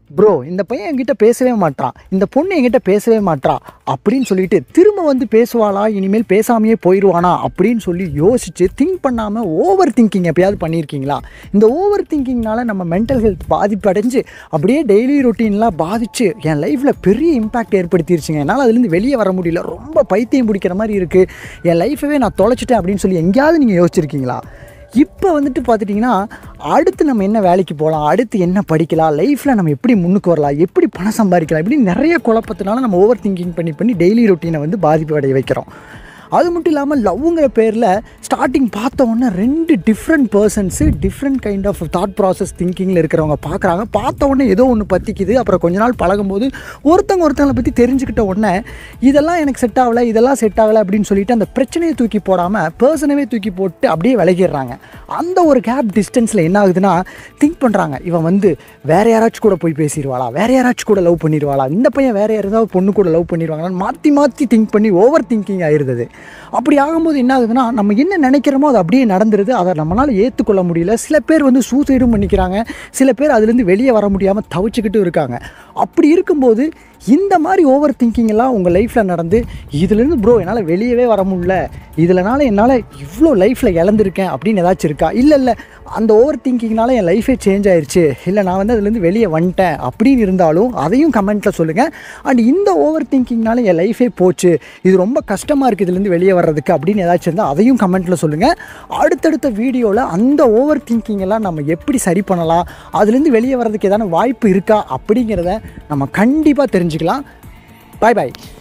bro இந்த பையன் என்கிட்ட பேசவே மாட்றான் இந்த பொண்ணு என்கிட்ட பேசவே மாட்றா அப்படின்னு சொல்லிட்டு திரும்ப வந்து பேசுவாளா இனிமேல் பேசாமையே போயிடுவானா அப்படின்னு சொல்லி யோசிச்சு திங்க் பண்ணாமல் ஓவர் திங்கிங் எப்பயாவது பண்ணியிருக்கீங்களா இந்த ஓவர் திங்கிங்னால நம்ம மென்டல் ஹெல்த் பாதிப்படைஞ்சு அப்படியே டெய்லி ரொட்டீன்லாம் பாதிச்சு என் லைஃப்பில் பெரிய இம்பாக்ட் ஏற்படுத்திருச்சுங்க என்னால் அதுலேருந்து வெளியே வர முடியல ரொம்ப பைத்தியம் பிடிக்கிற மாதிரி இருக்குது என் லைஃபவே நான் தொலைச்சிட்டேன் அப்படின்னு சொல்லி எங்கேயாவது நீங்கள் யோசிச்சிருக்கீங்களா இப்போ வந்துட்டு பார்த்துட்டிங்கன்னா அடுத்து நம்ம என்ன வேலைக்கு போகலாம் அடுத்து என்ன படிக்கலாம் லைஃப்பில் நம்ம எப்படி முன்னுக்கு வரலாம் எப்படி பணம் சம்பாதிக்கலாம் இப்படி நிறைய குழப்பத்தினால நம்ம ஓவர் திங்கிங் பண்ணி பண்ணி டெய்லி ரொட்டீனை வந்து பாதிப்பு அடைய வைக்கிறோம் அது மட்டும் இல்லாமல் லவ்ங்கிற பேரில் ஸ்டார்டிங் பார்த்த உடனே ரெண்டு different persons different kind of thought process திங்கிங்கில் இருக்கிறவங்க பார்க்குறாங்க பார்த்த உடனே ஏதோ ஒன்று பற்றிக்குது அப்புறம் கொஞ்ச நாள் பழகும்போது ஒருத்தங்க ஒருத்தங்களை பற்றி தெரிஞ்சுக்கிட்ட உடனே இதெல்லாம் எனக்கு செட் ஆகலை இதெல்லாம் செட் ஆகலை அப்படின்னு சொல்லிட்டு அந்த பிரச்சனையை தூக்கி போடாமல் பர்சனவே தூக்கி போட்டு அப்படியே விலகிடுறாங்க அந்த ஒரு கேப் டிஸ்டன்ஸில் என்ன ஆகுதுன்னா திங்க் பண்ணுறாங்க இவன் வந்து வேற யாராச்சும் கூட போய் பேசிடுவாளா வேற யாராச்சும் கூட லவ் பண்ணிடுவாளா இந்த பையன் வேற யாராவது பொண்ணு கூட லவ் பண்ணிடுவாங்களான்னு மாற்றி மாற்றி திங்க் பண்ணி ஓவர் திங்கிங் ஆயிடுது அப்படி ஆகும்போது என்ன ஆகுதுன்னா நம்ம என்ன நினைக்கிறோமோ அது அப்படியே நடந்துருது அதை நம்மளால் ஏற்றுக்கொள்ள முடியல சில பேர் வந்து சூசைடும் பண்ணிக்கிறாங்க சில பேர் அதுலேருந்து வெளியே வர முடியாமல் தவிச்சுக்கிட்டு இருக்காங்க அப்படி இருக்கும்போது இந்த மாதிரி ஓவர் திங்கிங் எல்லாம் உங்கள் லைஃப்பில் நடந்து இதுலேருந்து ப்ரோ என்னால் வெளியவே வர முடியல இதுலனால என்னால் இவ்வளோ லைஃப்பில் இழந்திருக்கேன் அப்படின்னு ஏதாச்சும் இருக்கா இல்லை இல்லை அந்த ஓவர் திங்கிங்னால என் லைஃபே சேஞ்ச் ஆயிருச்சு இல்லை நான் வந்து அதுலேருந்து வெளியே வந்துட்டேன் அப்படின்னு இருந்தாலும் அதையும் கமெண்ட்டில் சொல்லுங்கள் அண்ட் இந்த ஓவர் திங்கிங்னால என் லைஃபே போச்சு இது ரொம்ப கஷ்டமாக இருக்குது இதுலேருந்து வெளியே வர்றதுக்கு அப்படின்னு ஏதாச்சும் இருந்தால் அதையும் கமெண்ட்டில் சொல்லுங்கள் அடுத்தடுத்த வீடியோவில் அந்த ஓவர் திங்கிங் எல்லாம் நம்ம எப்படி சரி பண்ணலாம் அதுலேருந்து வெளியே வர்றதுக்கு ஏதான வாய்ப்பு இருக்கா அப்படிங்கிறத நம்ம கண்டிப்பாக தெரிஞ்சுக்கலாம் பாய் பாய்